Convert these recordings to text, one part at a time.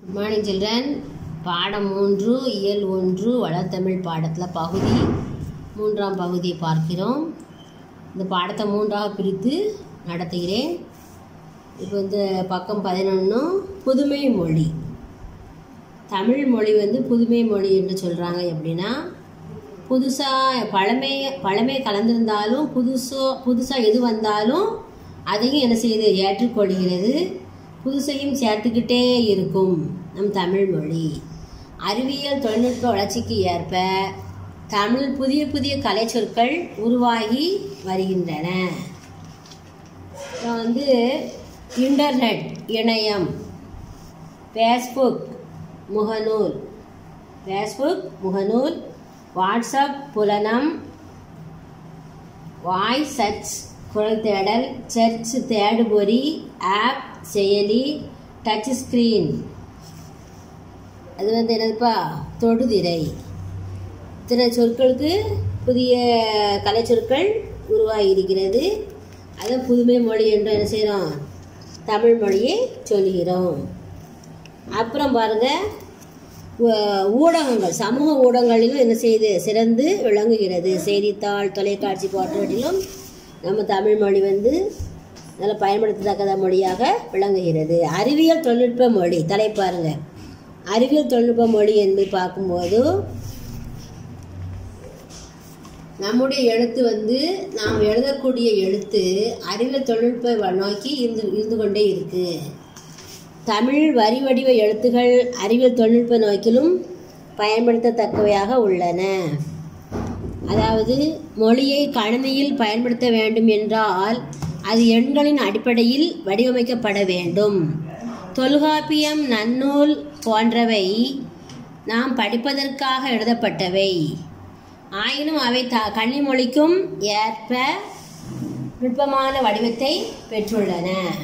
good morning children பாடம் மூன்று இயல் ஒன்று வளர்த்தமிழ் பாடத்தில் பகுதி மூன்றாம் பகுதியை பார்க்கிறோம் இந்த பாடத்தை மூன்றாக பிரித்து நடத்துகிறேன் இப்போ இந்த பக்கம் பதினொன்று புதுமை மொழி தமிழ் மொழி வந்து புதுமை மொழி என்று சொல்கிறாங்க எப்படின்னா புதுசாக பழமை பழமை கலந்திருந்தாலும் புதுசோ புதுசாக எது வந்தாலும் அதையும் என்ன செய்யுது ஏற்றுக்கொள்கிறது புதுசையும் சேர்த்துக்கிட்டே இருக்கும் நம் தமிழ் மொழி அறிவியல் தொழில்நுட்ப வளர்ச்சிக்கு ஏற்ப தமிழ் புதிய புதிய கலைச்சொற்கள் உருவாகி வருகின்றன இப்போ வந்து இன்டர்நெட் இணையம் ஃபேஸ்புக் முகநூல் ஃபேஸ்புக் முகநூல் வாட்ஸ்அப் புலனம் வாய்ஸ் சர்ச் குரல் தேடல் சர்ச் தேடுபொறி ஆப் செயலி டச் ஸ்க்ரீன் அது வந்து என்னதுப்பா தொடுதிரை இத்தனை சொற்களுக்கு புதிய கலைச்சொற்கள் உருவாகி இருக்கிறது அதை புதுமை மொழி என்று என்ன செய்கிறோம் தமிழ் மொழியை சொல்கிறோம் அப்புறம் பாருங்கள் ஊடகங்கள் சமூக ஊடகங்களிலும் என்ன செய்யுது சிறந்து விளங்குகிறது செய்தித்தாள் தொலைக்காட்சி போன்றவற்றிலும் நம்ம தமிழ் மொழி வந்து நல்ல பயன்படுத்தத்தக்கத மொழியாக விளங்குகிறது அறிவியல் தொழில்நுட்ப மொழி தலைப்பாருங்க அறிவியல் தொழில்நுட்ப மொழி என்று பார்க்கும்போது நம்முடைய எழுத்து வந்து நாம் எழுதக்கூடிய எழுத்து அறிவியல் தொழில்நுட்ப நோக்கி இருந்து இருந்து கொண்டே இருக்கு தமிழ் வரி வடிவ எழுத்துகள் அறிவியல் தொழில்நுட்ப நோக்கிலும் பயன்படுத்தத்தக்கவையாக உள்ளன அதாவது மொழியை கணினியில் பயன்படுத்த வேண்டும் என்றால் அது எண்களின் அடிப்படையில் வடிவமைக்கப்பட வேண்டும் தொல்காப்பியம் நன்னூல் போன்றவை நாம் படிப்பதற்காக எழுதப்பட்டவை ஆயினும் அவை த கன்னிமொழிக்கும் ஏற்ப நுட்பமான வடிவத்தை பெற்றுள்ளன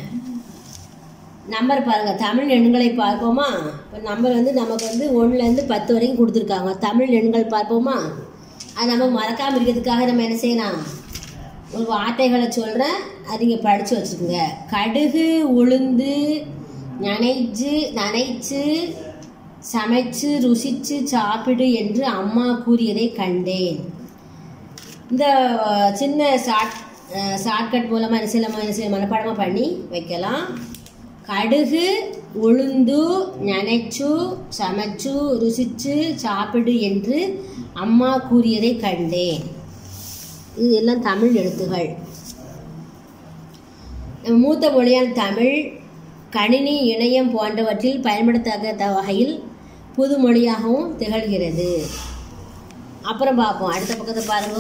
நம்பர் பாருங்கள் தமிழ் எண்களை பார்ப்போமா இப்போ நம்பர் வந்து நமக்கு வந்து ஒன்றுலேருந்து பத்து வரைக்கும் கொடுத்துருக்காங்க தமிழ் எண்கள் பார்ப்போமா அது நம்ம மறக்காமல் இருக்கிறதுக்காக நம்ம என்ன செய்யலாம் ஒரு வார்த்தைகளை சொல்கிறேன் அது நீங்கள் படித்து வச்சுக்கோங்க கடுகு உளுந்து நனைச்சு நனைச்சு சமைச்சு ருசிச்சு சாப்பிடு என்று அம்மா கூறியதை கண்டேன் இந்த சின்ன ஷார்ட் ஷார்ட்கட் மூலமாக என்ன செய்யலாமா என்ன செய்ய மனப்பாடமாக பண்ணி வைக்கலாம் கடுகு உளுந்து நனைச்சு சமைச்சு ருசிச்சு சாப்பிடு என்று அம்மா கூறியதை கண்டேன் இது எல்லாம் தமிழ் எழுத்துகள் மூத்த மொழியான தமிழ் கணினி இணையம் போன்றவற்றில் பயன்படுத்தத்தக்க வகையில் புது மொழியாகவும் திகழ்கிறது அப்புறம் பார்ப்போம் அடுத்த பக்கத்தை பாருங்க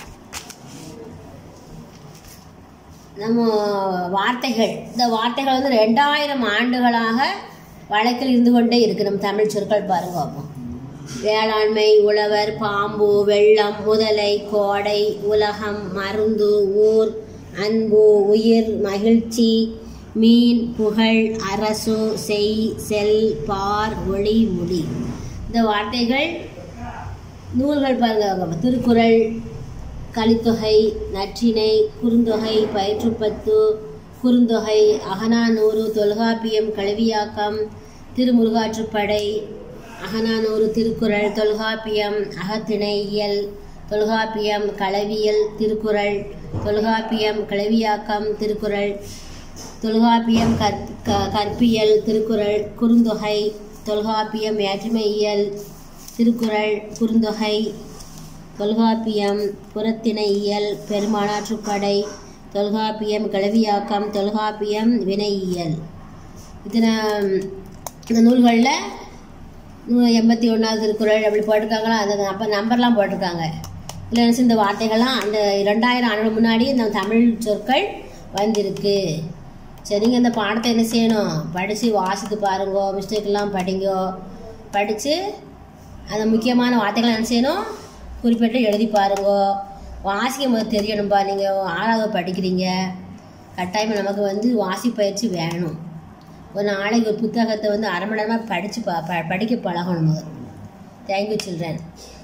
நம்ம வார்த்தைகள் இந்த வார்த்தைகள் வந்து ரெண்டாயிரம் ஆண்டுகளாக வழக்கில் இருந்து கொண்டே இருக்கு நம்ம தமிழ் சொற்கள் பாருங்க பார்ப்போம் வேளாண்மை உழவர் பாம்பு வெள்ளம் முதலை கோடை உலகம் மருந்து ஊர் அன்பு உயிர் மகிழ்ச்சி மீன் புகழ் அரசு செய் செல் பார் ஒளி முடி இந்த வார்த்தைகள் நூல்கள் பாருங்க திருக்குறள் கலித்தொகை நற்றினை குறுந்தொகை பயிற்றுப்பத்து குறுந்தொகை அகனானூறு தொல்காப்பியம் கல்வியாக்கம் திருமுருகாற்றுப்படை அகனானூறு திருக்குறள் தொல்காப்பியம் அகத்திணை இயல் தொல்காப்பியம் களவியல் திருக்குறள் தொல்காப்பியம் கிளவியாக்கம் திருக்குறள் தொல்காப்பியம் கற்ப கற்பியல் திருக்குறள் குறுந்தொகை தொல்காப்பியம் வேற்றுமையியல் திருக்குறள் குறுந்தொகை தொல்காப்பியம் புறத்திணையியல் பெருமானாற்றுப்படை தொல்காப்பியம் கிளவியாக்கம் தொல்காப்பியம் வினையியல் இதில் இந்த நூல்களில் எண்பத்தி ஒன்றாவது திருக்குறள் அப்படி போட்டிருக்காங்களா அது அப்போ நம்பர்லாம் போட்டிருக்காங்க இதில் என்ன இந்த வார்த்தைகள்லாம் அந்த ரெண்டாயிரம் ஆண்டு முன்னாடி இந்த தமிழ் சொற்கள் வந்திருக்கு சரிங்க இந்த பாடத்தை என்ன செய்யணும் படித்து வாசித்து பாருங்கோ மிஸ்டேக்கெல்லாம் படிங்கோ படித்து அந்த முக்கியமான வார்த்தைகளை என்ன செய்யணும் குறிப்பிட்டு எழுதி பாருங்கோ வாசிக்கும் போது தெரியணும்பா நீங்கள் ஆறாவது படிக்கிறீங்க கட்டாயமாக நமக்கு வந்து வாசி பயிற்சி வேணும் ஒரு நாளைக்கு ஒரு புத்தகத்தை வந்து அரை மணி நேரமாக படித்து ப படிக்க பழகணும் தேங்க்யூ சில்ட்ரன்